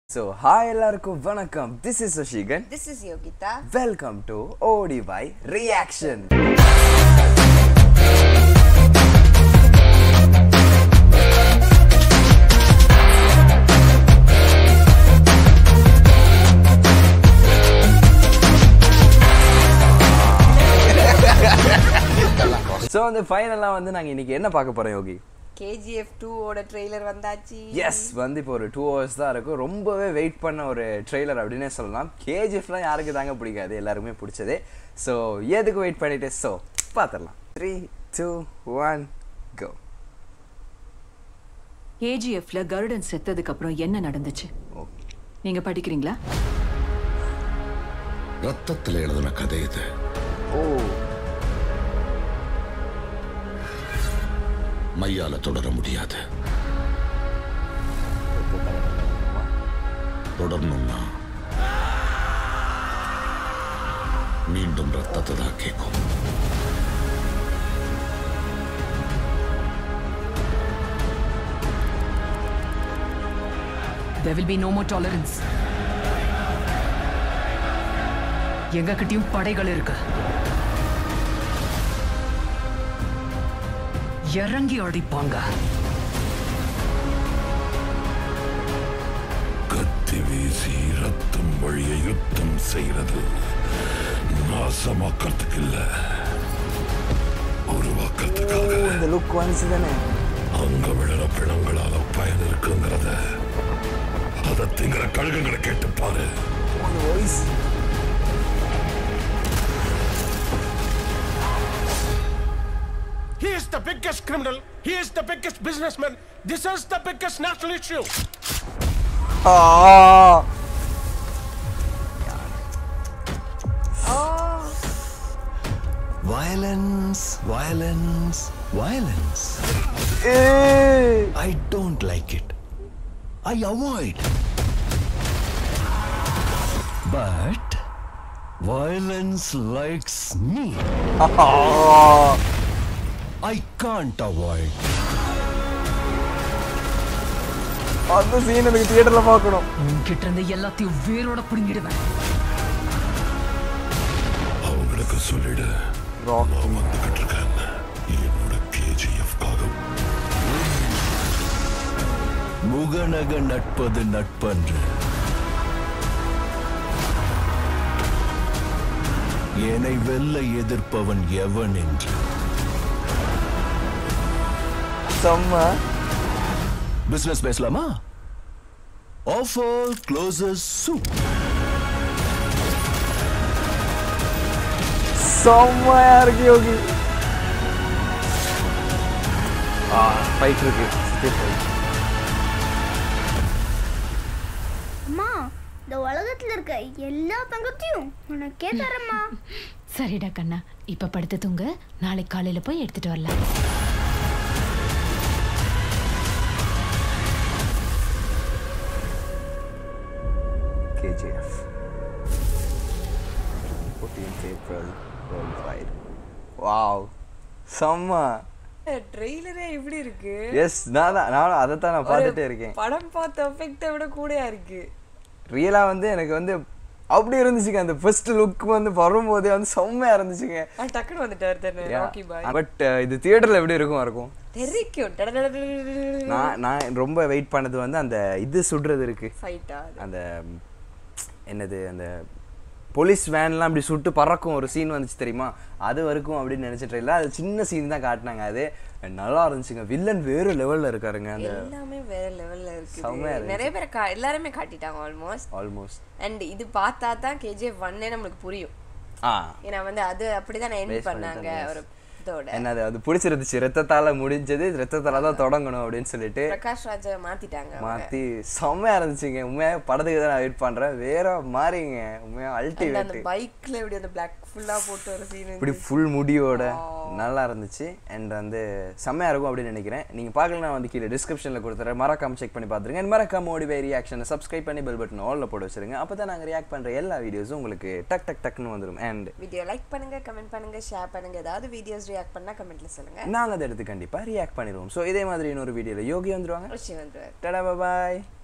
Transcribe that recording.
So hi எல்லாருக்கும் வணக்கம் this is Shashikan This is Yogita. Welcome to OD by reaction so வந்து ஃபைனலாக வந்து நாங்கள் இன்னைக்கு என்ன பார்க்க போகிறோம் யோகி KGF 2 ஓட ட்ரெய்லர் வந்தாச்சு எஸ் வந்து இப்போ ஒரு டூ ஹவர்ஸ் தான் இருக்கும் ரொம்பவே வெயிட் பண்ண ஒரு ட்ரெய்லர் அப்படின்னே சொல்லலாம் கேஜிஎஃப்லாம் யாருக்கு தாங்க பிடிக்காது எல்லாருக்குமே பிடிச்சது ஸோ எதுக்கு வெயிட் பண்ணிட்டு ஸோ பார்த்துடலாம் த்ரீ டூ ஒன் கோ கேஜிஎஃப்ல கருடன் செத்ததுக்கு அப்புறம் என்ன நடந்துச்சு ஓகே நீங்க படிக்கிறீங்களா ரத்தத்தில் எழுதின கதை இது ஓ மையால தொடர முடியாது தொடரணும்னா மீண்டும் ரத்தத்தை தான் கேட்கும் there will be no more tolerance எங்க கிட்டயும் படைகள் இருக்கு இறங்கி அடிப்பாங்க கத்தி வீசி ரத்தம் வழிய யுத்தம் செய்யறது நாசமாக்கிறதுக்கு இல்ல உருவாக்கிறதுக்காக இந்த லுக் வந்துச்சு தானே அங்க விழற பிணங்களால பயன் இருக்குங்கிறத அதை திங்கிற கழுகுங்களை கேட்டு பாரு அந்த voice He is the biggest criminal. He is the biggest businessman. This is the biggest national issue. Violence, violence, violence. I don't like it. I avoid. But violence likes me. I can't avoid. அந்த scene எனக்கு தியேட்டர்ல பார்க்கணும் உன்கிட்ட இருந்து எல்லாத்தையும் வேரோட பிடுங்கிடுவேன் அவங்களுக்கு சொல்லிடு ராக் நான் வந்துகிட்டு இருக்கேன் என்னோட கேஜிஎஃப்காக முகநக நட்பது நட்பன்று என்னை வெல்ல எதிர்ப்பவன் எவன் என்று செம்ம பிசினஸ் பேசலாமா ஆஃபர் க்ளோசஸ் சூப் செம்மையா இருக்கு யோகி ஆ ஃபைட் இருக்கு சுத்தி fight. அம்மா இந்த உலகத்துல இருக்க எல்லா தங்கத்தையும் உனக்கே தரேம்மா சரிடா கண்ணா இப்ப படுத்து தூங்க நாளைக்கு காலையில போய் எடுத்துட்டு வரலாம் KGF 14th April worldwide wow செம்ம ட்ரெய்லரே எப்படி இருக்கு எஸ் நான் தான் நானும் அதை தான் நான் பார்த்துட்டே இருக்கேன் படம் பார்த்த எஃபெக்ட்டை விட கூடயா இருக்கு ரியலாக வந்து எனக்கு வந்து அப்படி இருந்துச்சுங்க அந்த ஃபர்ஸ்ட் லுக் வந்து வரும்போதே வந்து செம்மையா இருந்துச்சுங்க ஆ, டக்குன்னு வந்துட்டாரு தானே ராக்கி பாய் பட் இது தியேட்டர்ல எப்படி இருக்கும் இருக்கும் தெரிக்கும் நான் நான் ரொம்ப வெயிட் பண்ணது வந்து அந்த இது சுடுறது இருக்கு ஃபைட்டா அந்த ம், என்னது அந்த போலீஸ் வேன்லாம் அப்படி சுட்டு பறக்கும் ஒரு சீன் வந்துச்சு தெரியுமா அது வரைக்கும் அப்படின்னு நினைச்சிட்டு இல்லை அது சின்ன சீன் தான் காட்டினாங்க அது நல்லா இருந்துச்சுங்க வில்லன் வேறு லெவல்ல இருக்காருங்க அந்த எல்லாமே வேற லெவல்ல செம்மையா இருக்கு இருந்துச்சு. நிறைய பேர் கா- எல்லாருமே காட்டிட்டாங்க ஆல்மோஸ்ட் ஆல்மோஸ்ட் அண்ட் இது பார்த்தா தான் கேஜிஎஃப் ஒன்னே நம்மளுக்கு புரியும் ஆ ஏன்னா வந்து அது அப்படிதான் Base எண்ட் பண்ணி பண்ணாங்க தான், yes. ஒரு இதோட என்னது அது பிடிச்சிருந்துச்சு ரத்தத்தால முடிஞ்சது ரத்தத்தால தான் தொடங்கணும் அப்படின்னு சொல்லிட்டு பிரகாஷ் ராஜை மாத்திட்டாங்க அவங்க. மாத்தி செம்மையா இருந்துச்சுங்க உண்மையா படத்துக்கு தான் நான் வெயிட் பண்றேன் வேற மாறிங்க உண்மையா And அந்த அல்டிமேட் பைக்ல இப்படி அந்த பிளாக் ஃபுல்லா போட்டு ஒரு சீன் இப்படி ஃபுல் முடியோட நல்லா இருந்துச்சு அண்ட் வந்து செம்மையா இருக்கும் அப்படின்னு நினைக்கிறேன் நீங்க பார்க்கலனா வந்து கீழே டிஸ்கிரிப்ஷன்ல கொடுத்துறேன் மறக்காம செக் பண்ணி பார்த்துருங்க and மறக்காம ஓடி பை ரியாக்ஷனை சப்ஸ்கிரைப் பண்ணி பெல் பட்டன் ஆல்ல போட்டு வச்சிருங்க அப்பதான் நாங்க ரியாக்ட் பண்ற எல்லா வீடியோஸும் உங்களுக்கு டக் டக் டக்னு வந்துடும் அண்ட் வீடியோ லைக் பண்ணுங்க கமெண்ட் பண்ணுங்க ஷேர் பண்ணுங்க ஏதாவது வீடியோஸ் ரியாக்ட் பண்ணா கமெண்ட்ல சொல்லுங்க நாங்க அதை எடுத்து கண்டிப்பா ரியாக்ட் பண்ணிடுவோம் ஸோ இதே மாதிரி இன்னொரு வீடியோல யோகி வந்துருவாங்க ருஷி வந்துருவார் டடா பாய்